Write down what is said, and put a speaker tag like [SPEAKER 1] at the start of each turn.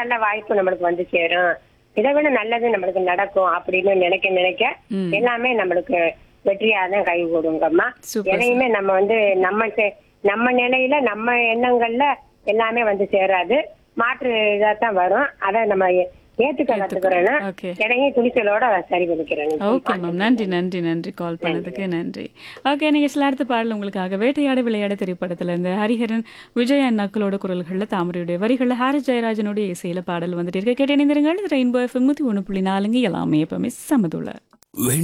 [SPEAKER 1] நல்ல வாய்ப்பு நம்மளுக்கு வந்து சேரும் இதை விட நல்லது நம்மளுக்கு நடக்கும் அப்படின்னு நினைக்க நினைக்க
[SPEAKER 2] ம்.
[SPEAKER 1] எல்லாமே நம்மளுக்கு வெற்றியா தான் கை கூடுங்கம்மா
[SPEAKER 2] Super,
[SPEAKER 1] எதையுமே நம்ம வந்து நம்ம செ- நம்ம நிலையில நம்ம எண்ணங்கள்ல எல்லாமே வந்து சேராது மாற்று இதாத்தான் வரும் அதை நம்ம ஏ- ஏத்துக்க கத்துக்கிறேன்னா
[SPEAKER 2] ஓகே
[SPEAKER 1] எதையும் துணிச்சலோட சரி பண்ணிக்கிறேன்
[SPEAKER 2] ஓகே மேம் நன்றி நன்றி நன்றி கால் பண்ணதுக்கு நன்றி ஓகே நீங்க சில அடுத்த பாடல் உங்களுக்காக வேட்டையாடு விளையாட திரைப்படத்துல இருந்து ஹரிஹரன் விஜய் அண்ணாக்களோட குரல்கள்ல தாமரையுடைய வரிகள்ல ஹாரி ஜெயராஜனுடைய இசையில பாடல் வந்துட்டு இருக்க கேட்டு இணைந்திருங்கள் ரெயின்போ எஃப்எம் நூத்தி ஒன்று புள்ளி நாலுங்க எல்லாமே எப்பவுமே சமதுள்ள